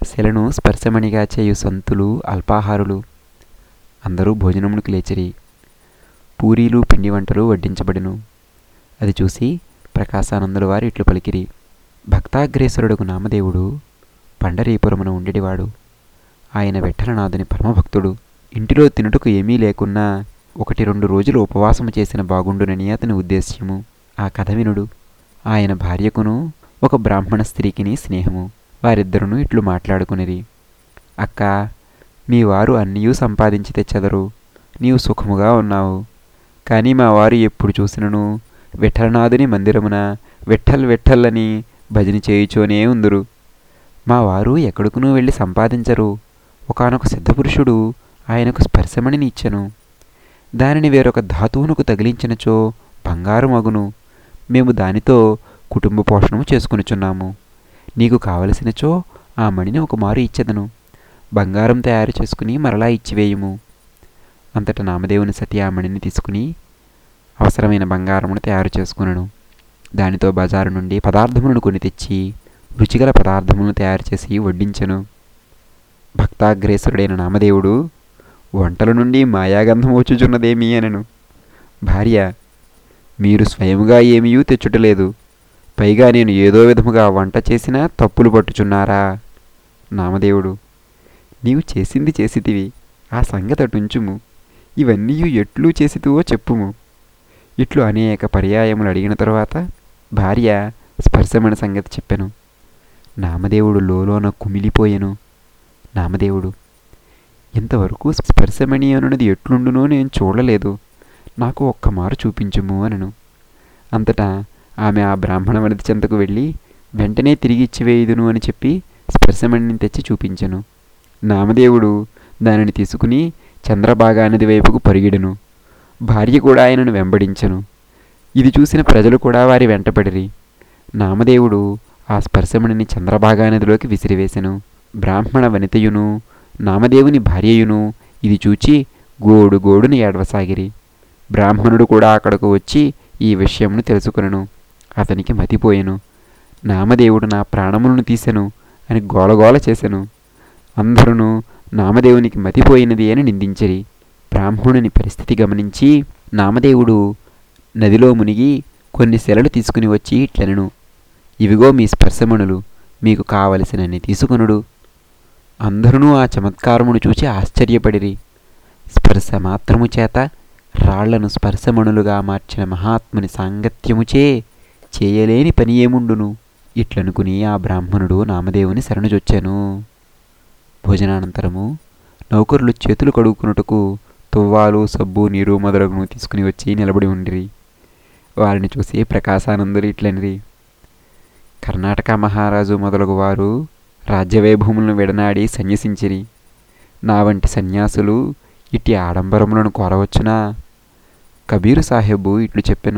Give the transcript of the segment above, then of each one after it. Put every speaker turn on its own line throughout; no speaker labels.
శిలను స్పర్శమణిగా చేయు సంతులు అల్పాహారులు అందరూ భోజనమునికి లేచిరి పూరీలు పిండి వంటలు వడ్డించబడిను అది చూసి ప్రకాశానందుల వారు ఇట్లు పలికిరి భక్తాగ్రేసరుడుకు నామదేవుడు పండరీపురమున ఉండేవాడు ఆయన విఠలనాథుని పరమభక్తుడు ఇంటిలో తినుటకు ఏమీ లేకున్నా ఒకటి రెండు రోజులు ఉపవాసము చేసిన బాగుండునని అతని ఉద్దేశ్యము ఆ కథ వినుడు ఆయన భార్యకును ఒక బ్రాహ్మణ స్త్రీకిని స్నేహము వారిద్దరును ఇట్లు మాట్లాడుకునిరి అక్క మీ వారు అన్నీయూ సంపాదించి తెచ్చెదరు నీవు సుఖముగా ఉన్నావు కానీ మా వారు ఎప్పుడు చూసినను విఠలనాథుని మందిరమున విఠల్ విఠల్ అని భజన చేయుచోనే ఉందురు మా వారు ఎక్కడికునూ వెళ్ళి సంపాదించరు ఒకనొక సిద్ధపురుషుడు ఆయనకు స్పర్శమణిని ఇచ్చెను దానిని వేరొక ధాతువునకు తగిలించినచో బంగారు మగును మేము దానితో కుటుంబ పోషణము చేసుకునిచున్నాము నీకు కావలసినచో ఆ మణిని ఒక మారు ఇచ్చెదను బంగారం తయారు చేసుకుని మరలా ఇచ్చివేయుము అంతట నామదేవుని సతి ఆ మణిని తీసుకుని అవసరమైన బంగారమును తయారు చేసుకునను దానితో బజారు నుండి పదార్థములను కొని తెచ్చి రుచిగల పదార్థములను తయారు చేసి వడ్డించెను భక్తాగ్రేసురుడైన నామదేవుడు వంటల నుండి మాయాగంధం వచ్చుచున్నదేమీ అనను భార్య మీరు స్వయముగా ఏమీయూ తెచ్చుటలేదు పైగా నేను ఏదో విధముగా వంట చేసినా తప్పులు పట్టుచున్నారా నామదేవుడు నీవు చేసింది చేసితివి ఆ సంగతి అటుంచుము ఇవన్నీ ఎట్లు చేసితివో చెప్పుము ఇట్లు అనేక పర్యాయములు అడిగిన తరువాత భార్య స్పర్శమణ సంగతి చెప్పెను నామదేవుడు లోలోన కుమిలిపోయెను నామదేవుడు ఇంతవరకు స్పర్శమణి అనున్నది ఎట్లుండునో నేను చూడలేదు నాకు ఒక్క మారు చూపించుము అనను అంతటా ఆమె ఆ బ్రాహ్మణ వనిత చెంతకు వెళ్ళి వెంటనే తిరిగి ఇచ్చివేయుదును అని చెప్పి స్పర్శమణిని తెచ్చి చూపించెను నామదేవుడు దానిని తీసుకుని చంద్రబాగా నది వైపుకు పరిగెడెను భార్య కూడా ఆయనను వెంబడించెను ఇది చూసిన ప్రజలు కూడా వారి వెంటపడిరి నామదేవుడు ఆ స్పర్శమణిని చంద్రబాగా నదిలోకి విసిరివేశెను బ్రాహ్మణ వనితయును నామదేవుని భార్యయును ఇది చూచి గోడు గోడుని ఏడవసాగిరి బ్రాహ్మణుడు కూడా అక్కడకు వచ్చి ఈ విషయమును తెలుసుకొనెను అతనికి మతిపోయెను నామదేవుడు నా ప్రాణములను తీసెను అని గోలగోల చేసెను అందరూ నామదేవునికి మతిపోయినది అని నిందించిరి బ్రాహ్మణుని పరిస్థితి గమనించి నామదేవుడు నదిలో మునిగి కొన్ని శిలలు తీసుకుని వచ్చి ఇట్లనెను ఇవిగో మీ స్పర్శమణులు మీకు కావలసినన్ని తీసుకొనుడు అందరూ ఆ చమత్కారమును చూచి ఆశ్చర్యపడిరి స్పర్శ మాత్రము చేత రాళ్లను స్పర్శమణులుగా మార్చిన మహాత్ముని సాంగత్యముచే చేయలేని పని ఏముండును ఇట్లనుకుని ఆ బ్రాహ్మణుడు నామదేవుని శరణుజొచ్చెను భోజనానంతరము నౌకరులు చేతులు కడుక్కున్నట్టుకు తువ్వాలు సబ్బు నీరు మొదలగును తీసుకుని వచ్చి నిలబడి ఉండిరి వారిని చూసి ప్రకాశానందులు ఇట్లనిరి కర్ణాటక మహారాజు మొదలగు వారు రాజ్యవైభవములను విడనాడి సన్యసించిరి నా వంటి సన్యాసులు ఇట్టి ఆడంబరములను కోరవచ్చునా కబీరు సాహెబు ఇట్లు చెప్పెను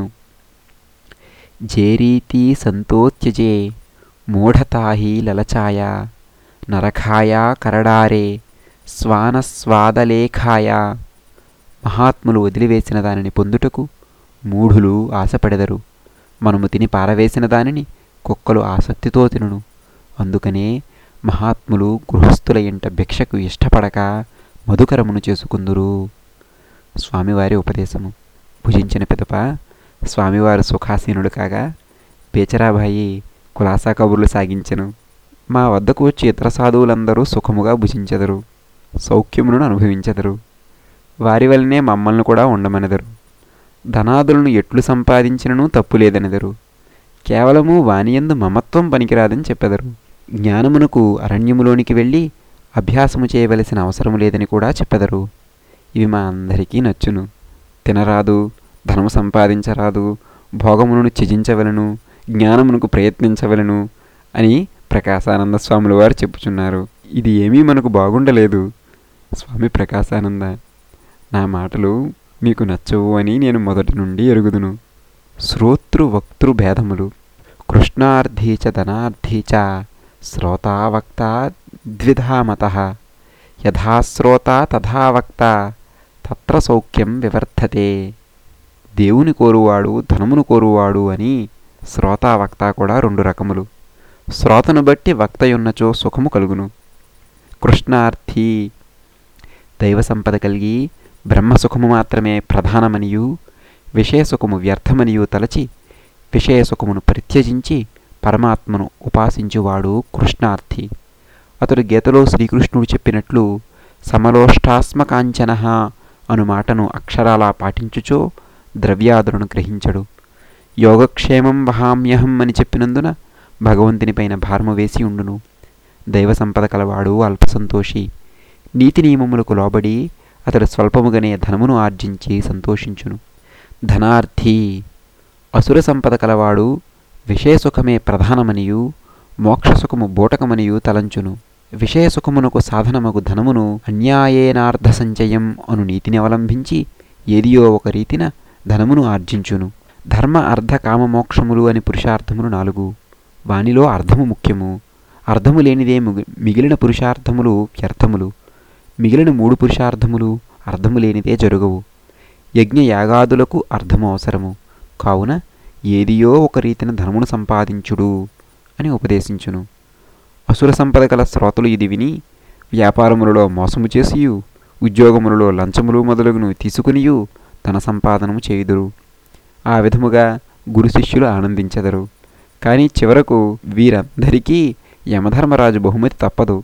జేరీతి సంతోత్యజే మూఢతాహి లలచాయ నరఖాయ కరడారే స్వానస్వాదలేఖాయ మహాత్ములు వదిలివేసిన దానిని పొందుటకు మూఢులు ఆశపడెదరు మనము తిని పారవేసిన దానిని కుక్కలు ఆసక్తితో తినును అందుకనే మహాత్ములు గృహస్థుల ఇంట భిక్షకు ఇష్టపడక మధుకరమును చేసుకుందురు స్వామివారి ఉపదేశము భుజించిన పిదప స్వామివారు సుఖాసీనుడు కాగా బేచరాబాయి కులాసా కబుర్లు సాగించెను మా వద్దకు వచ్చి ఇతర సాధువులందరూ సుఖముగా భుజించెదరు సౌఖ్యములను అనుభవించెదరు వారి వల్లనే మమ్మల్ని కూడా ఉండమనెదరు ధనాదులను ఎట్లు సంపాదించినను తప్పులేదనెదరు కేవలము వానియందు మమత్వం పనికిరాదని చెప్పెదరు జ్ఞానమునకు అరణ్యములోనికి వెళ్ళి అభ్యాసము చేయవలసిన అవసరం లేదని కూడా చెప్పెదరు ఇవి మా అందరికీ నచ్చును తినరాదు ధనము సంపాదించరాదు భోగములను త్యజించవలను జ్ఞానమునకు ప్రయత్నించవలను అని ప్రకాశానంద స్వాముల వారు చెప్పుచున్నారు ఇది ఏమీ మనకు బాగుండలేదు స్వామి ప్రకాశానంద నా మాటలు మీకు నచ్చవు అని నేను మొదటి నుండి ఎరుగుదును శ్రోతృ వక్తృ భేదములు కృష్ణార్థీ చ ధనార్థీ చ శ్రోతావక్త ద్విధా మత యథాశ్రోత తథా వక్త తత్ర సౌఖ్యం వివర్ధతే దేవుని కోరువాడు ధనమును కోరువాడు అని శ్రోత వక్త కూడా రెండు రకములు శ్రోతను బట్టి వక్తయున్నచో సుఖము కలుగును కృష్ణార్థి దైవ సంపద కలిగి బ్రహ్మసుఖము మాత్రమే ప్రధానమనియు విషయసుఖము వ్యర్థమనియు తలచి విషయసుఖమును పరిత్యజించి పరమాత్మను ఉపాసించువాడు కృష్ణార్థి అతడు గీతలో శ్రీకృష్ణుడు చెప్పినట్లు సమలోష్టాస్మకాంచన అను మాటను అక్షరాలా పాటించుచో ద్రవ్యాదులను గ్రహించడు యోగక్షేమం వహామ్యహం అని చెప్పినందున భగవంతునిపైన భారము వేసి ఉండును దైవ సంపద కలవాడు అల్పసంతోషి నీతి నియమములకు లోబడి అతడు స్వల్పముగానే ధనమును ఆర్జించి సంతోషించును ధనార్థి అసుర సంపద కలవాడు విషయసుఖమే ప్రధానమనియు మోక్షసుఖము బూటకమనియు తలంచును విషయసుఖమునకు సాధనమగు ధనమును అన్యాయేనార్థ సంచయం అను నీతిని అవలంబించి ఏదియో ఒక రీతిన ధనమును ఆర్జించును ధర్మ అర్ధ కామ మోక్షములు అని పురుషార్థములు నాలుగు వానిలో అర్థము ముఖ్యము అర్థము లేనిదే ముగి- మిగిలిన పురుషార్థములు వ్యర్థములు మిగిలిన మూడు పురుషార్థములు అర్థము లేనిదే జరుగవు యజ్ఞ యాగాదులకు అర్థము అవసరము కావున ఏదియో ఒక రీతిన ధనమును సంపాదించుడు అని ఉపదేశించును అసుర సంపద గల శ్రోతలు ఇది విని వ్యాపారములలో మోసము చేసియు ఉద్యోగములలో లంచములు మొదలగును తీసుకునియు ధన సంపాదనము చేయుదురు ఆ విధముగా గురు శిష్యులు ఆనందించెదరు కానీ చివరకు వీరందరికీ యమధర్మరాజు బహుమతి తప్పదు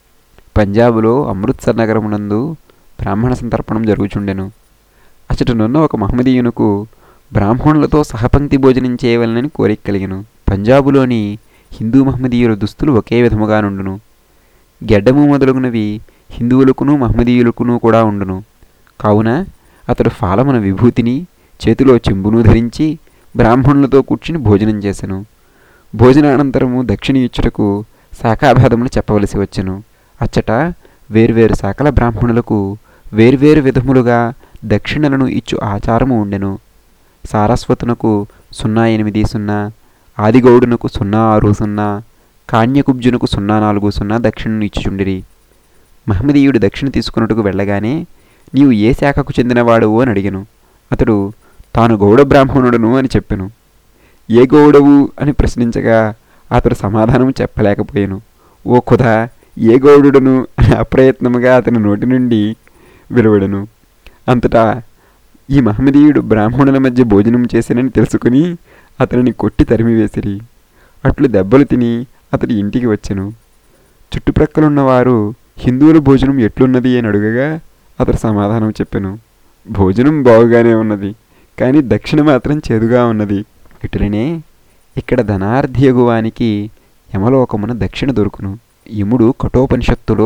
పంజాబులో అమృత్సర్ నగరమునందు బ్రాహ్మణ సంతర్పణం జరుగుచుండెను అచటనున్న ఒక మహమ్మదీయునకు బ్రాహ్మణులతో సహపంక్తి భోజనం చేయవలనని కోరిక కలిగెను పంజాబులోని హిందూ మహమ్మదీయుల దుస్తులు ఒకే విధముగా నుండును గెడ్డము మొదలగునవి హిందువులకును మహమ్మదీయులకును కూడా ఉండును కావున అతడు ఫాలమున విభూతిని చేతిలో చెంబును ధరించి బ్రాహ్మణులతో కూర్చుని భోజనం చేసెను భోజనానంతరము దక్షిణ ఇచ్చుటకు శాఖాభేదములు చెప్పవలసి వచ్చెను అచ్చట వేర్వేరు శాఖల బ్రాహ్మణులకు వేర్వేరు విధములుగా దక్షిణలను ఇచ్చు ఆచారము ఉండెను సారస్వతునకు సున్నా ఎనిమిది సున్నా ఆదిగౌడునకు సున్నా ఆరు సున్నా కాన్యకుబ్జునకు సున్నా నాలుగు సున్నా దక్షిణను ఇచ్చుచుండిరి మహమ్మదీయుడు దక్షిణ తీసుకున్నట్టుకు వెళ్ళగానే నీవు ఏ శాఖకు చెందినవాడువు అని అడిగెను అతడు తాను గౌడ బ్రాహ్మణుడను అని చెప్పెను ఏ గౌడవు అని ప్రశ్నించగా అతడు సమాధానం చెప్పలేకపోయాను ఓ ఖుదా ఏ గౌడుడను అని అప్రయత్నముగా అతని నోటి నుండి వెలువడను అంతటా ఈ మహమ్మదీయుడు బ్రాహ్మణుల మధ్య భోజనం చేశానని తెలుసుకుని అతనిని కొట్టి తరిమివేసిరి అట్లు దెబ్బలు తిని అతడి ఇంటికి వచ్చెను చుట్టుప్రక్కలున్న వారు హిందువుల భోజనం ఎట్లున్నది అని అడుగగా అతడు సమాధానం చెప్పెను భోజనం బాగుగానే ఉన్నది కానీ దక్షిణ మాత్రం చేదుగా ఉన్నది ఇటులనే ఇక్కడ ధనార్థియగువానికి యమలోకమున దక్షిణ దొరుకును యముడు కఠోపనిషత్తులో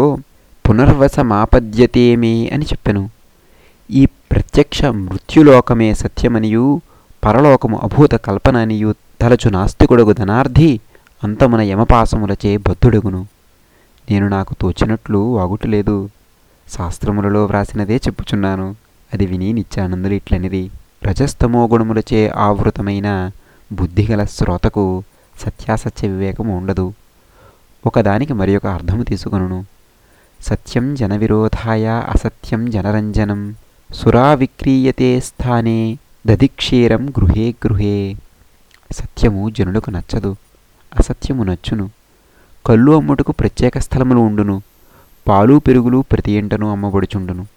పునర్వసమాపద్యతేమే అని చెప్పెను ఈ ప్రత్యక్ష మృత్యులోకమే సత్యమనియు పరలోకము అభూత కల్పన అనియు తలచు నాస్తికుడగు ధనార్థి అంతమున యమపాసములచే బద్ధుడగును నేను నాకు తోచినట్లు వాగుటలేదు శాస్త్రములలో వ్రాసినదే చెప్పుచున్నాను అది విని నిత్యానందులు ఇట్లనిది రజస్తమో గుణములచే ఆవృతమైన బుద్ధిగల శ్రోతకు సత్యాసత్య వివేకము ఉండదు ఒకదానికి మరి ఒక అర్థము తీసుకొనును సత్యం జన విరోధాయ అసత్యం జనరంజనం సురా విక్రీయతే స్థానే దధిక్షీరం గృహే గృహే సత్యము జనులకు నచ్చదు అసత్యము నచ్చును కళ్ళు అమ్ముటకు ప్రత్యేక స్థలములు ఉండును పాలు పెరుగులు ప్రతి ఇంటను అమ్మబడుచుండును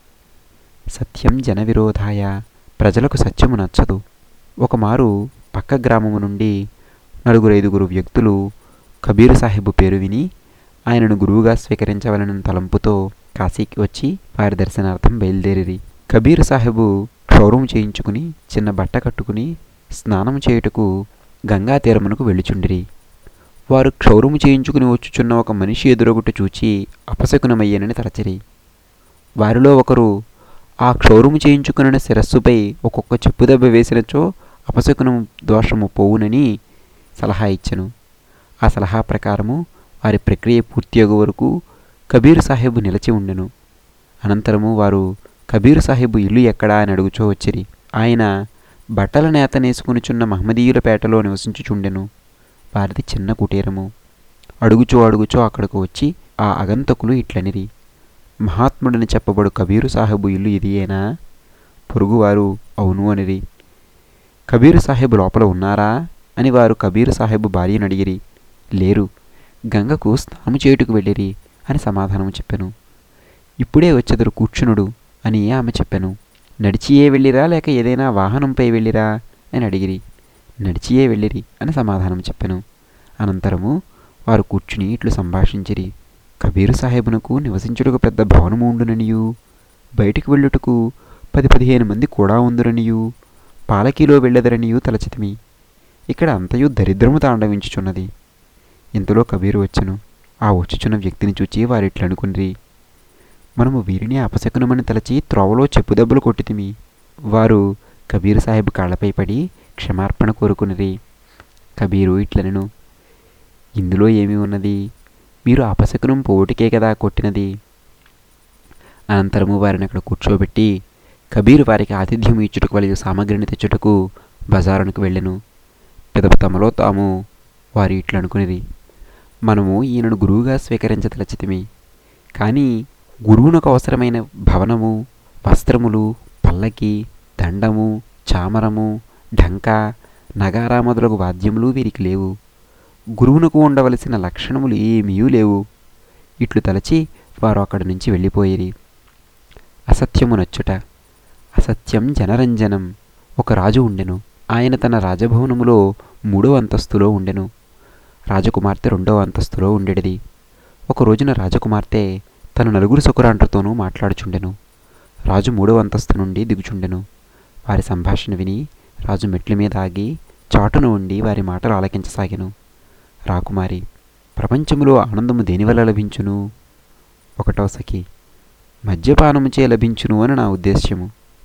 సత్యం జన విరోధాయ ప్రజలకు సత్యము నచ్చదు ఒకమారు పక్క గ్రామము నుండి నలుగురు ఐదుగురు వ్యక్తులు కబీర్ సాహెబు పేరు విని ఆయనను గురువుగా స్వీకరించవలనని తలంపుతో కాశీకి వచ్చి వారి దర్శనార్థం బయలుదేరిరి కబీర్ సాహెబు క్షౌరం చేయించుకుని చిన్న బట్ట కట్టుకుని స్నానం చేయుటకు గంగా తీరమునకు వెళ్ళుచుండిరి వారు క్షౌరము చేయించుకుని వచ్చుచున్న ఒక మనిషి ఎదురొగుట చూచి అపశకునమయ్యనని తలచిరి వారిలో ఒకరు ఆ క్షౌరము చేయించుకున్న శిరస్సుపై ఒక్కొక్క చెప్పు దెబ్బ వేసినచో అపశకునము దోషము పోవునని సలహా ఇచ్చెను ఆ సలహా ప్రకారము వారి ప్రక్రియ పూర్తియగు వరకు కబీర్ సాహెబు నిలిచి ఉండెను అనంతరము వారు కబీర్ సాహెబు ఇల్లు ఎక్కడా అని అడుగుచో వచ్చిరి ఆయన బట్టల నేత నేసుకునిచున్న మహమ్మదీయుల పేటలో నివసించుచుండెను వారిది చిన్న కుటీరము అడుగుచో అడుగుచో అక్కడకు వచ్చి ఆ అగంతకులు ఇట్లనిరి మహాత్ముడని చెప్పబడు కబీరు సాహెబు ఇల్లు ఇదియేనా పొరుగువారు అవును అనిరి కబీరు సాహెబు లోపల ఉన్నారా అని వారు కబీరు సాహెబు భార్యను అడిగిరి లేరు గంగకు స్నానము చేయుటకు వెళ్ళిరి అని సమాధానం చెప్పాను ఇప్పుడే వచ్చెదరు కూర్చునుడు అని ఆమె చెప్పాను నడిచియే వెళ్ళిరా లేక ఏదైనా వాహనంపై వెళ్ళిరా అని అడిగిరి నడిచియే వెళ్ళిరి అని సమాధానం చెప్పాను అనంతరము వారు కూర్చుని ఇట్లు సంభాషించిరి కబీరు సాహెబునకు నివసించుటకు పెద్ద భవనము ఉండుననియు బయటికి వెళ్ళుటకు పది పదిహేను మంది కూడా ఉందురనియు పాలకీలో వెళ్ళెదరనియు తలచితిమి ఇక్కడ అంతయు దరిద్రము తాండవించుచున్నది ఇంతలో కబీరు వచ్చెను ఆ వచ్చుచున్న వ్యక్తిని చూచి వారిట్లనుకునిరి మనము వీరిని అపశకునమని తలచి త్రోవలో చెప్పుదెబ్బలు కొట్టితిమి వారు కబీరు సాహెబ్ కాళ్ళపై పడి క్షమార్పణ కోరుకునిరి కబీరు ఇట్లనెను ఇందులో ఏమి ఉన్నది మీరు అపశకునం పోటుకే కదా కొట్టినది అనంతరము వారిని అక్కడ కూర్చోబెట్టి కబీరు వారికి ఆతిథ్యం ఇచ్చుటకు వలయ సామగ్రిని తెచ్చుటకు బజారునికి వెళ్ళెను పెదప తమలో తాము వారు ఇట్లనుకునిరి మనము ఈయనను గురువుగా స్వీకరించదలచితిమి కానీ గురువునకు అవసరమైన భవనము వస్త్రములు పల్లకి దండము చామరము ఢంకా నగారా మొదలగు వాద్యములు వీరికి లేవు గురువునకు ఉండవలసిన లక్షణములు ఏమీ లేవు ఇట్లు తలచి వారు అక్కడి నుంచి వెళ్ళిపోయిరి అసత్యము నచ్చుట అసత్యం జనరంజనం ఒక రాజు ఉండెను ఆయన తన రాజభవనములో మూడో అంతస్తులో ఉండెను రాజకుమార్తె రెండవ అంతస్తులో ఉండేది ఒక రోజున రాజకుమార్తె తన నలుగురు సుకురాండ్రతోనూ మాట్లాడుచుండెను రాజు మూడవ అంతస్తు నుండి దిగుచుండెను వారి సంభాషణ విని రాజు మెట్ల మీద ఆగి చాటున ఉండి వారి మాటలు ఆలకించసాగెను రాకుమారి ప్రపంచములో ఆనందము దేనివల్ల లభించును ఒకటవ సఖి మద్యపానముచే లభించును అని నా ఉద్దేశ్యము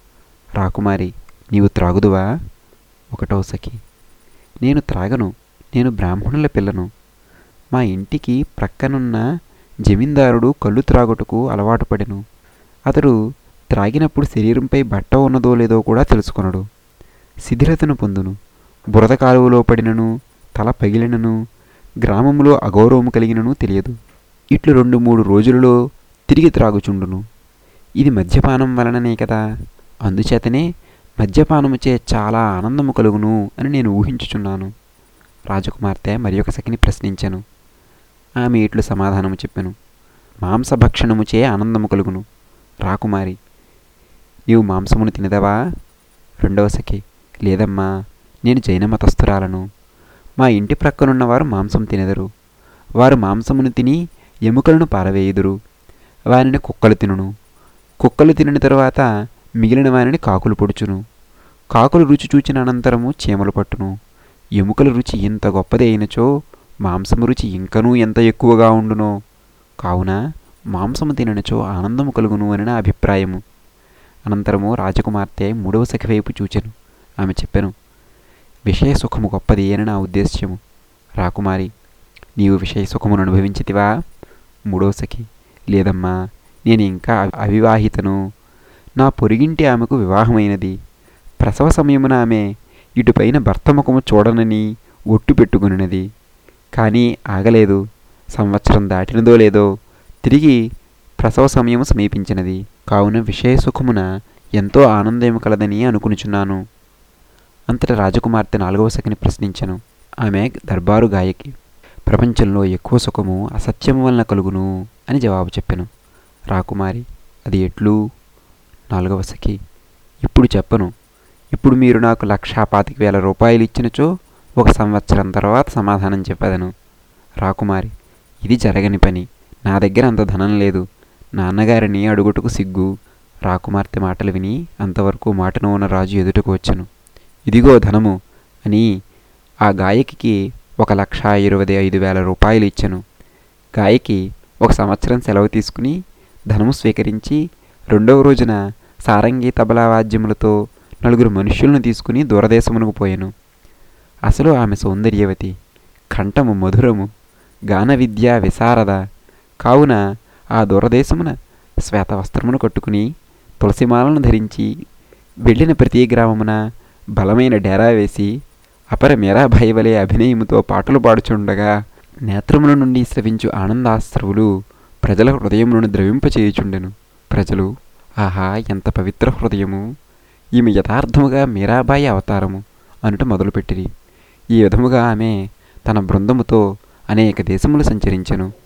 రాకుమారి నీవు త్రాగుదువా ఒకటవ సఖి నేను త్రాగను నేను బ్రాహ్మణుల పిల్లను మా ఇంటికి ప్రక్కనున్న జమీందారుడు కళ్ళు త్రాగుటకు అలవాటు పడెను అతడు త్రాగినప్పుడు శరీరంపై బట్ట ఉన్నదో లేదో కూడా తెలుసుకొనడు శిథిలతను పొందును బురద కాలువలో పడినను తల పగిలినను గ్రామంలో అగౌరవము కలిగినను తెలియదు ఇట్లు రెండు మూడు రోజులలో తిరిగి త్రాగుచుండును ఇది మద్యపానం వలననే కదా అందుచేతనే మద్యపానముచే చాలా ఆనందము కలుగును అని నేను ఊహించుచున్నాను రాజకుమార్తె మరి ఒక సఖిని ప్రశ్నించాను ఆమె ఇట్లు సమాధానము చెప్పాను మాంసభక్షణముచే ఆనందము కలుగును రాకుమారి నీవు మాంసమును తినదవా రెండవ సఖి లేదమ్మా నేను జైన మతస్థురాలను మా ఇంటి ప్రక్కనున్నవారు మాంసం తినెదరు వారు మాంసమును తిని ఎముకలను పారవేయుదురు వారిని కుక్కలు తినును కుక్కలు తినిన తరువాత మిగిలిన వారిని కాకులు పొడుచును కాకులు రుచి చూచిన అనంతరము చీమలు పట్టును ఎముకల రుచి ఇంత గొప్పది అయినచో మాంసము రుచి ఇంకనూ ఎంత ఎక్కువగా ఉండునో కావున మాంసము తిననచో ఆనందము కలుగును అని నా అభిప్రాయము అనంతరము రాజకుమార్తె మూడవ సఖి వైపు చూచెను ఆమె చెప్పెను విషయ సుఖము గొప్పది అని నా ఉద్దేశ్యము రాకుమారి నీవు విషయ సుఖమును అనుభవించితివా మూడవ సఖి లేదమ్మా నేను ఇంకా అవివాహితను నా పొరిగింటి ఆమెకు వివాహమైనది ప్రసవ సమయమున ఆమె ఇటుపైన భర్త ముఖము చూడనని ఒట్టు పెట్టుకునినది కానీ ఆగలేదు సంవత్సరం దాటినదో లేదో తిరిగి ప్రసవ సమయము సమీపించినది కావున విషయ సుఖమున ఎంతో ఆనందము కలదని అనుకునిచున్నాను అంతటా రాజకుమార్తె నాలుగవ సఖిని ప్రశ్నించను ఆమె దర్బారు గాయకి ప్రపంచంలో ఎక్కువ సుఖము అసత్యము వలన కలుగును అని జవాబు చెప్పెను రాకుమారి అది ఎట్లు నాలుగవ సఖి ఇప్పుడు చెప్పను ఇప్పుడు మీరు నాకు లక్షా పాతిక వేల రూపాయలు ఇచ్చినచో ఒక సంవత్సరం తర్వాత సమాధానం చెప్పదను రాకుమారి ఇది జరగని పని నా దగ్గర అంత ధనం లేదు నాన్నగారిని అడుగుటకు సిగ్గు రాకుమార్తె మాటలు విని అంతవరకు మాటను ఉన్న రాజు ఎదుటకు వచ్చెను ఇదిగో ధనము అని ఆ గాయకికి ఒక లక్ష ఇరవై ఐదు వేల రూపాయలు ఇచ్చెను గాయకి ఒక సంవత్సరం సెలవు తీసుకుని ధనము స్వీకరించి రెండవ రోజున సారంగి తబలా వాద్యములతో నలుగురు మనుష్యులను తీసుకుని దూరదేశమునకు పోయెను అసలు ఆమె సౌందర్యవతి కంఠము మధురము గాన విద్య విశారద కావున ఆ దూరదేశమున శ్వేత వస్త్రమును కట్టుకుని తులసిమాలను ధరించి వెళ్ళిన ప్రతి గ్రామమున బలమైన డేరా వేసి అపర మీరాభాయి వలె అభినయముతో పాటలు పాడుచుండగా నేత్రముల నుండి స్రవించు ఆనందాశ్రవులు ప్రజల హృదయములను ద్రవింపచేయుచుండెను ప్రజలు ఆహా ఎంత పవిత్ర హృదయము ఈమె యథార్థముగా మీరాబాయి అవతారము అనుట మొదలుపెట్టిరి ఈ విధముగా ఆమె తన బృందముతో అనేక దేశములు సంచరించెను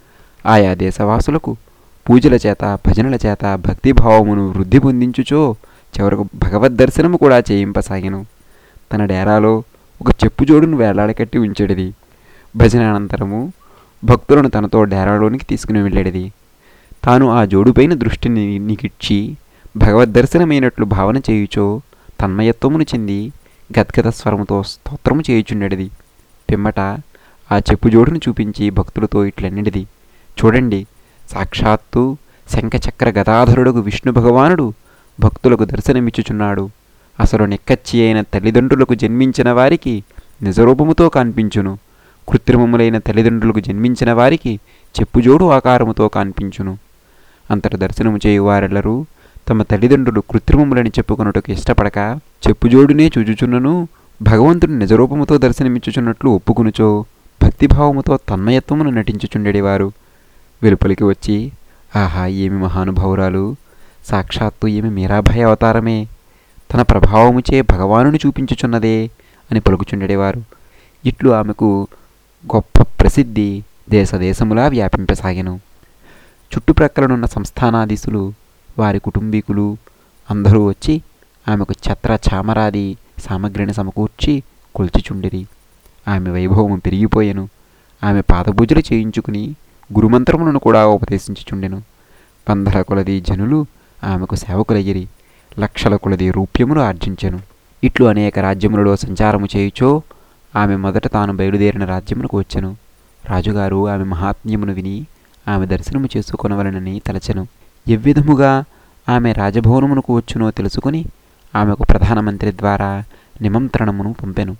ఆయా దేశవాసులకు పూజల చేత భజనల చేత భక్తిభావమును వృద్ధి పొందించుచో చివరకు భగవద్ దర్శనము కూడా చేయింపసాగెను తన డేరాలో ఒక చెప్పు జోడును వేలాడకట్టి ఉంచెడిది భజన అనంతరము భక్తులను తనతో డేరాలోనికి తీసుకుని వెళ్ళేడిది తాను ఆ జోడుపైన దృష్టిని నిగిడ్చి భగవద్ దర్శనమైనట్లు భావన చేయుచో తన్మయత్వమును చెంది గద్గద స్వరముతో స్తోత్రము చేయుచుండెడిది పిమ్మట ఆ చెప్పు జోడును చూపించి భక్తులతో ఇట్లన్నడిది చూడండి సాక్షాత్తు శంఖచక్ర గదాధరుడుగు విష్ణు భగవానుడు భక్తులకు దర్శనమిచ్చుచున్నాడు అసలు నెక్కచ్చి అయిన తల్లిదండ్రులకు జన్మించిన వారికి నిజరూపముతో కనిపించును కృత్రిమములైన తల్లిదండ్రులకు జన్మించిన వారికి చెప్పుజోడు ఆకారముతో కనిపించును అంతట దర్శనము చేయువారెల్లరూ తమ తల్లిదండ్రులు కృత్రిమములని చెప్పుకొనుటకు ఇష్టపడక చెప్పుజోడునే చూచుచున్నను భగవంతుడు నిజరూపముతో దర్శనమిచ్చుచున్నట్లు ఒప్పుకునుచో భక్తిభావముతో తన్మయత్వమును నటించుచుండెడివారు వెలుపలికి వచ్చి ఆహా ఏమి మహానుభావురాలు సాక్షాత్తు ఏమి మీరాభాయి అవతారమే తన ప్రభావముచే భగవానుని చూపించుచున్నదే అని పలుకుచుండెడివారు ఇట్లు ఆమెకు గొప్ప ప్రసిద్ధి దేశదేశములా వ్యాపింపసాగెను చుట్టుప్రక్కలనున్న సంస్థానాధీశులు వారి కుటుంబీకులు అందరూ వచ్చి ఆమెకు ఛత్ర చామరాది సామగ్రిని సమకూర్చి కొల్చిచుండిరి ఆమె వైభవము పెరిగిపోయెను ఆమె పాదపూజలు చేయించుకుని గురుమంత్రములను కూడా ఉపదేశించుచుండెను వందల కొలది జనులు ఆమెకు సేవకులయ్యిరి లక్షల కొలది రూప్యములు ఆర్జించెను ఇట్లు అనేక రాజ్యములలో సంచారము చేయుచో ఆమె మొదట తాను బయలుదేరిన రాజ్యమునకు వచ్చెను రాజుగారు ఆమె మహాత్మ్యమును విని ఆమె దర్శనము చేసుకొనవలనని తలచెను ఎవ్విధముగా ఆమె రాజభవనమునకు వచ్చునో తెలుసుకుని ఆమెకు ప్రధానమంత్రి ద్వారా నిమంత్రణమును పంపెను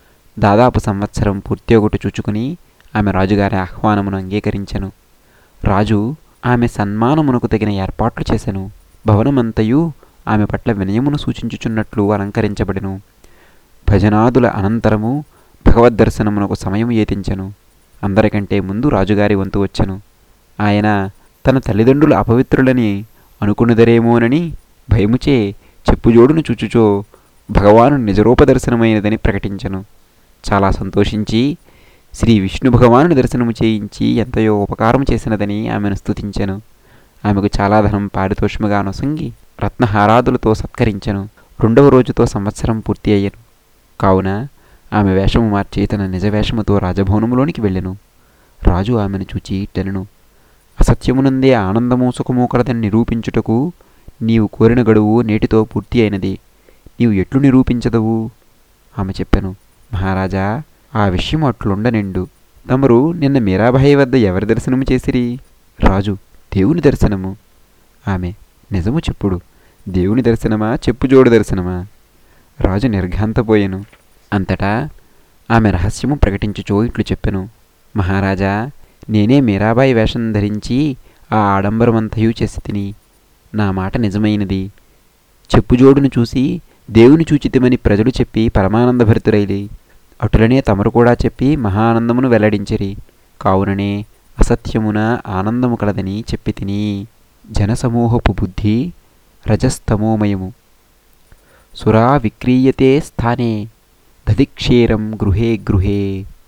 దాదాపు సంవత్సరం పూర్తియొగటు చూచుకుని ఆమె రాజుగారి ఆహ్వానమును అంగీకరించెను రాజు ఆమె సన్మానమునకు తగిన ఏర్పాట్లు చేసెను భవనమంతయు ఆమె పట్ల వినయమును సూచించుచున్నట్లు అలంకరించబడెను భజనాదుల అనంతరము భగవద్దర్శనమునకు సమయం ఏతించెను అందరికంటే ముందు రాజుగారి వంతు వచ్చెను ఆయన తన తల్లిదండ్రులు అపవిత్రులని అనుకున్నదరేమోనని భయముచే చెప్పుజోడును చూచుచో భగవాను నిజరూప దర్శనమైనదని ప్రకటించెను చాలా సంతోషించి శ్రీ విష్ణు భగవానుని దర్శనము చేయించి ఎంతయో ఉపకారం చేసినదని ఆమెను స్తుతించెను ఆమెకు చాలా ధనం పారితోషముగా నొసంగి రత్నహారాదులతో సత్కరించెను రెండవ రోజుతో సంవత్సరం పూర్తి అయ్యను కావున ఆమె వేషము మార్చి తన నిజ వేషముతో రాజభవనములోనికి వెళ్ళెను రాజు ఆమెను చూచి ఇట్టెనను అసత్యమునందే ఆనందము సుఖము కలదని నిరూపించుటకు నీవు కోరిన గడువు నేటితో పూర్తి అయినది నీవు ఎట్లు నిరూపించదవు ఆమె చెప్పెను మహారాజా ఆ విషయం అట్లుండనిండు తమరు నిన్న మీరాబాయి వద్ద ఎవరి దర్శనము చేసిరి రాజు దేవుని దర్శనము ఆమె నిజము చెప్పుడు దేవుని దర్శనమా చెప్పుజోడు దర్శనమా రాజు నిర్ఘాంతపోయెను అంతటా ఆమె రహస్యము ప్రకటించుచో ఇట్లు చెప్పెను మహారాజా నేనే మీరాబాయి వేషం ధరించి ఆ ఆడంబరమంతయు చేసి తిని నా మాట నిజమైనది చెప్పుజోడును చూసి దేవుని చూచితిమని ప్రజలు చెప్పి పరమానందభరితురైలి అటులనే తమరు కూడా చెప్పి మహానందమును వెల్లడించిరి కావుననే అసత్యమున ఆనందము కలదని చెప్పి తిని జనసమూహపు బుద్ధి రజస్తమోమయము సురా విక్రీయతే స్థానే దధిక్షేరం గృహే గృహే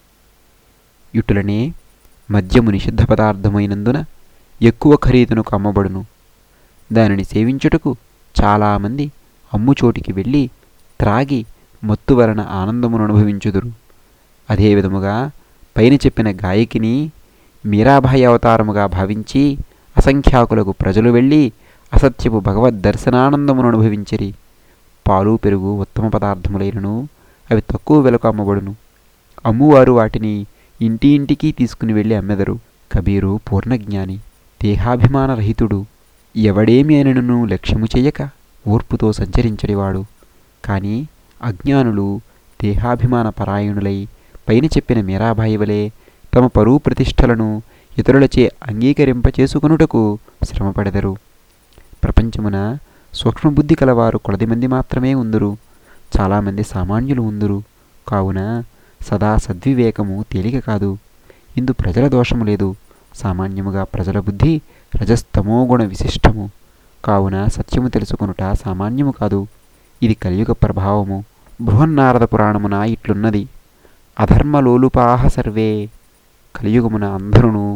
ఇటులనే మద్యము నిషిద్ధ పదార్థమైనందున ఎక్కువ ఖరీదునకు అమ్మబడును దానిని సేవించుటకు చాలామంది అమ్ముచోటికి వెళ్ళి త్రాగి మత్తు వలన ఆనందమును అనుభవించుదురు అదేవిధముగా పైన చెప్పిన గాయకిని మీరాబాయి అవతారముగా భావించి అసంఖ్యాకులకు ప్రజలు వెళ్ళి అసత్యపు భగవద్ దర్శనానందమును అనుభవించిరి పాలు పెరుగు ఉత్తమ పదార్థములైనను అవి తక్కువ వెలకు అమ్మబడును అమ్మువారు వాటిని ఇంటి ఇంటికి తీసుకుని వెళ్ళి అమ్మెదరు కబీరు పూర్ణజ్ఞాని దేహాభిమాన రహితుడు ఎవడేమి అయినను లక్ష్యము చెయ్యక ఓర్పుతో సంచరించడివాడు కానీ అజ్ఞానులు దేహాభిమాన పరాయణులై పైన చెప్పిన మీరాబాయి వలె తమ పరువు ప్రతిష్టలను ఇతరులచే అంగీకరింపచేసుకొనుటకు శ్రమపడెదరు ప్రపంచమున సూక్ష్మబుద్ధి కలవారు కొలది మంది మాత్రమే ఉందురు చాలామంది సామాన్యులు ఉందురు కావున సదా సద్వివేకము తేలిక కాదు ఇందు ప్రజల దోషము లేదు సామాన్యముగా ప్రజల బుద్ధి రజస్తమోగుణ విశిష్టము కావున సత్యము తెలుసుకొనుట సామాన్యము కాదు ఇది కలియుగ ప్రభావము బృహన్నారద పురాణమున ఇట్లున్నది అధర్మలోలుపాహ సర్వే కలియుగమున అందరును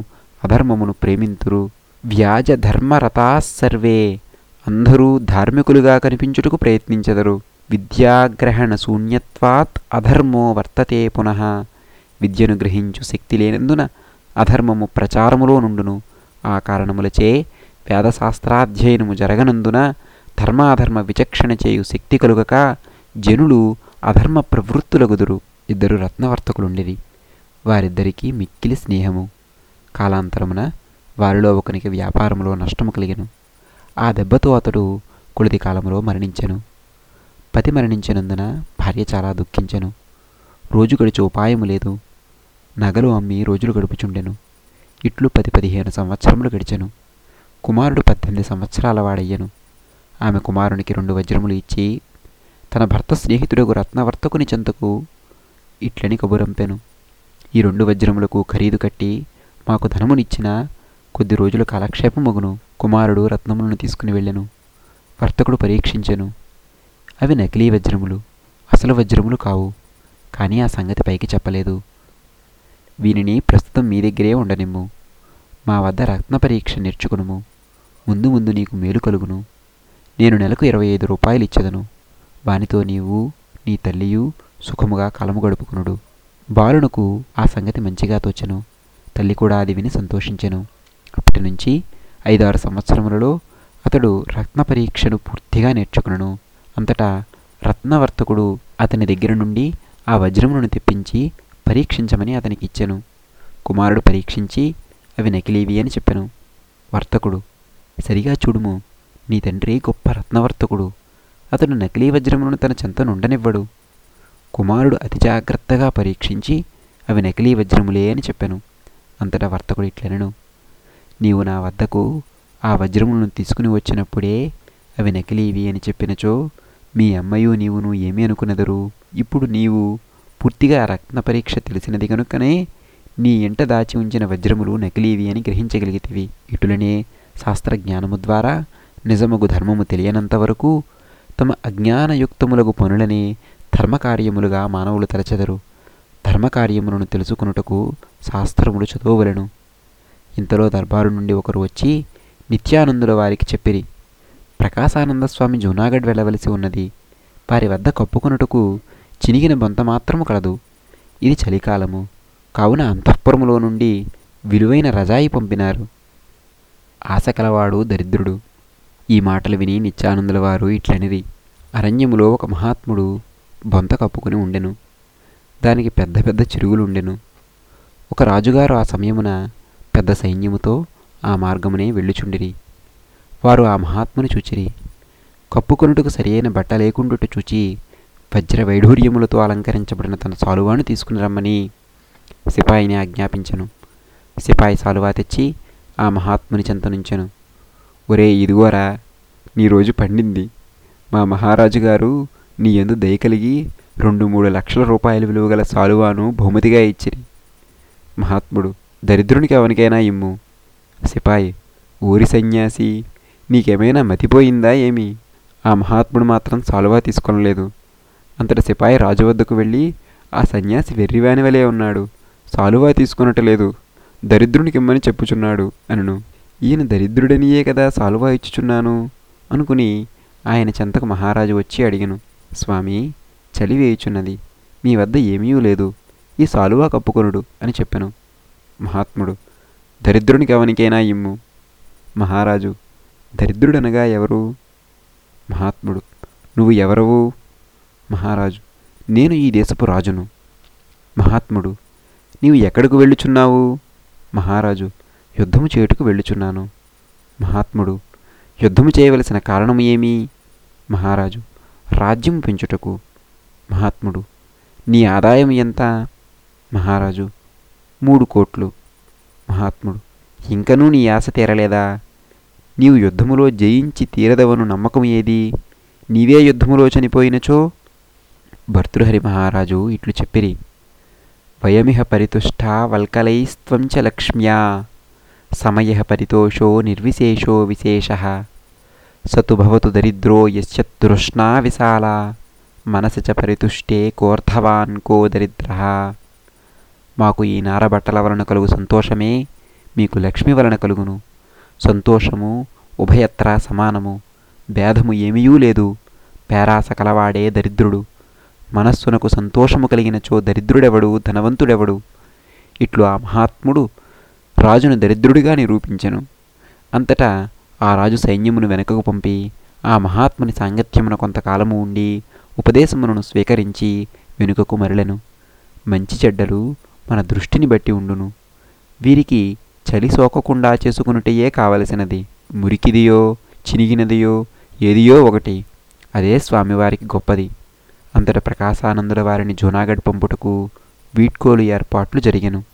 అధర్మమును ప్రేమింతురు వ్యాజ ధర్మరతా సర్వే అందరూ ధార్మికులుగా కనిపించుటకు ప్రయత్నించెదరు విద్యాగ్రహణ శూన్యత్వాత్ అధర్మో వర్తతే పునః విద్యను గ్రహించు శక్తి లేనందున అధర్మము ప్రచారములో నుండును ఆ కారణములచే వేదశాస్త్రాధ్యయనము జరగనందున ధర్మాధర్మ విచక్షణ చేయు శక్తి కలుగక జనులు అధర్మ ప్రవృత్తులగుదురు ఇద్దరు రత్నవర్తకులుండిరి వారిద్దరికీ మిక్కిలి స్నేహము కాలాంతరమున వారిలో ఒకనికి వ్యాపారములో నష్టము కలిగెను ఆ దెబ్బతో అతడు కొలిది కాలంలో మరణించెను పతి మరణించినందున భార్య చాలా దుఃఖించెను రోజు గడిచే ఉపాయము లేదు నగలు అమ్మి రోజులు గడుపుచుండెను ఇట్లు పది పదిహేను సంవత్సరములు గడిచెను కుమారుడు పద్దెనిమిది సంవత్సరాల వాడయ్యను ఆమె కుమారునికి రెండు వజ్రములు ఇచ్చి తన భర్త స్నేహితుడకు రత్నవర్తకుని చెంతకు ఇట్లని కబురంపెను ఈ రెండు వజ్రములకు ఖరీదు కట్టి మాకు ధనమునిచ్చిన కొద్ది రోజుల కాలక్షేపమగును కుమారుడు రత్నములను తీసుకుని వెళ్ళెను వర్తకుడు పరీక్షించెను అవి నకిలీ వజ్రములు అసలు వజ్రములు కావు కానీ ఆ సంగతి పైకి చెప్పలేదు వీనిని ప్రస్తుతం మీ దగ్గరే ఉండనిమ్ము మా వద్ద రత్న పరీక్ష నేర్చుకునుము ముందు ముందు నీకు మేలు కలుగును నేను నెలకు ఇరవై ఐదు రూపాయలు ఇచ్చెదను వానితో నీవు నీ తల్లియు సుఖముగా కాలము గడుపుకునుడు బాలునకు ఆ సంగతి మంచిగా తోచెను తల్లి కూడా అది విని సంతోషించెను అప్పటి నుంచి ఐదారు సంవత్సరములలో అతడు రత్న పరీక్షను పూర్తిగా నేర్చుకునను అంతటా రత్నవర్తకుడు అతని దగ్గర నుండి ఆ వజ్రములను తెప్పించి పరీక్షించమని అతనికి ఇచ్చెను కుమారుడు పరీక్షించి అవి నకిలీవి అని చెప్పెను వర్తకుడు సరిగా చూడుము నీ తండ్రి గొప్ప రత్నవర్తకుడు అతడు నకిలీ వజ్రములను తన చెంత నుండనివ్వడు కుమారుడు అతి జాగ్రత్తగా పరీక్షించి అవి నకిలీ వజ్రములే అని చెప్పాను అంతటా వర్తకుడు ఇట్లనను నీవు నా వద్దకు ఆ వజ్రములను తీసుకుని వచ్చినప్పుడే అవి నకిలీవి అని చెప్పినచో మీ అమ్మయు నీవును ఏమి అనుకున్నదరు ఇప్పుడు నీవు పూర్తిగా రత్న పరీక్ష తెలిసినది కనుకనే నీ ఎంట దాచి ఉంచిన వజ్రములు నకిలీవి అని గ్రహించగలిగితివి ఇటులనే శాస్త్రజ్ఞానము ద్వారా నిజముగు ధర్మము తెలియనంత వరకు తమ అజ్ఞానయుక్తములగు పనులని ధర్మకార్యములుగా మానవులు తలచెదరు ధర్మకార్యములను తెలుసుకునుటకు శాస్త్రములు చదవవలెను ఇంతలో దర్బారు నుండి ఒకరు వచ్చి నిత్యానందుల వారికి చెప్పిరి ప్రకాశానంద స్వామి జూనాగఢ్ వెళ్ళవలసి ఉన్నది వారి వద్ద కప్పుకొనుటకు చినిగిన బొంత మాత్రము కలదు ఇది చలికాలము కావున అంతఃపురములో నుండి విలువైన రజాయి పంపినారు ఆశ కలవాడు దరిద్రుడు ఈ మాటలు విని నిత్యానందుల వారు ఇట్లనిది అరణ్యములో ఒక మహాత్ముడు బొంత కప్పుకుని ఉండెను దానికి పెద్ద పెద్ద చిరుగులుండెను ఒక రాజుగారు ఆ సమయమున పెద్ద సైన్యముతో ఆ మార్గమునే వెళ్ళుచుండిరి వారు ఆ మహాత్ముని చూచిరి కప్పుకొనుటకు సరియైన బట్ట లేకుండుట చూచి వజ్ర వైఢూర్యములతో అలంకరించబడిన తన సాలువాను తీసుకుని రమ్మని సిపాయిని ఆజ్ఞాపించను సిపాయి సాలువా తెచ్చి ఆ మహాత్ముని చెంతనుంచెను ఒరే ఇదిగోరా నీ రోజు పండింది మా మహారాజు గారు నీ ఎందు దయ కలిగి రెండు మూడు లక్షల రూపాయల విలువ గల సాలువాను బహుమతిగా ఇచ్చిరి మహాత్ముడు దరిద్రునికి ఎవరికైనా ఇమ్ము సిపాయి ఊరి సన్యాసి నీకేమైనా మతిపోయిందా ఏమి ఆ మహాత్ముడు మాత్రం సాలువా తీసుకొనలేదు అంతట సిపాయి రాజు వద్దకు వెళ్ళి ఆ సన్యాసి వెర్రివాని వలె ఉన్నాడు సాలువా తీసుకొనటలేదు దరిద్రునికి ఇమ్మని చెప్పుచున్నాడు అనను ఈయన దరిద్రుడనియే కదా సాలువా ఇచ్చుచున్నాను అనుకుని ఆయన చెంతకు మహారాజు వచ్చి అడిగను స్వామి చలి వేయుచున్నది మీ వద్ద ఏమీ లేదు ఈ సాలువా కప్పుకొనుడు అని చెప్పెను మహాత్ముడు దరిద్రునికి ఎవనికైనా ఇమ్ము మహారాజు దరిద్రుడనగా ఎవరు మహాత్ముడు నువ్వు ఎవరవు మహారాజు నేను ఈ దేశపు రాజును మహాత్ముడు నీవు ఎక్కడికి వెళ్ళుచున్నావు మహారాజు యుద్ధము చేయుటకు వెళ్ళుచున్నాను మహాత్ముడు యుద్ధము చేయవలసిన కారణము ఏమి మహారాజు రాజ్యం పెంచుటకు మహాత్ముడు నీ ఆదాయం ఎంత మహారాజు మూడు కోట్లు మహాత్ముడు ఇంకనూ నీ ఆశ తీరలేదా నీవు యుద్ధములో జయించి తీరదవను నమ్మకం ఏది నీవే యుద్ధములో చనిపోయినచో భర్తృహరి మహారాజు ఇట్లు చెప్పిరి వయమిహ పరితుష్టా వల్కలైస్త్వం చ లక్ష్మ్యా సమయ పరితోషో నిర్విశేషో విశేష సతు భవతు దరిద్రో యస్యతృష్ణా విశాలా మనసి చ పరితుష్టే కోర్థవాన్ కో దరిద్ర మాకు ఈ నారబట్టల వలన కలుగు సంతోషమే మీకు లక్ష్మి వలన కలుగును సంతోషము ఉభయత్ర సమానము భేదము ఏమీయూ లేదు పేరాస కలవాడే దరిద్రుడు మనస్సునకు సంతోషము కలిగినచో దరిద్రుడెవడు ధనవంతుడెవడు ఇట్లు ఆ మహాత్ముడు రాజును దరిద్రుడిగా నిరూపించెను అంతటా ఆ రాజు సైన్యమును వెనుకకు పంపి ఆ మహాత్ముని సాంగత్యమున కొంతకాలము ఉండి ఉపదేశములను స్వీకరించి వెనుకకు మరలెను మంచి చెడ్డలు మన దృష్టిని బట్టి ఉండును వీరికి చలి సోకకుండా చేసుకునుటయే కావలసినది మురికిదియో చినిగినదియో ఏదియో ఒకటి అదే స్వామివారికి గొప్పది అంతట ప్రకాశానందుల వారిని జూనాగఢ్ పంపుటకు వీడ్కోలు ఏర్పాట్లు జరిగెను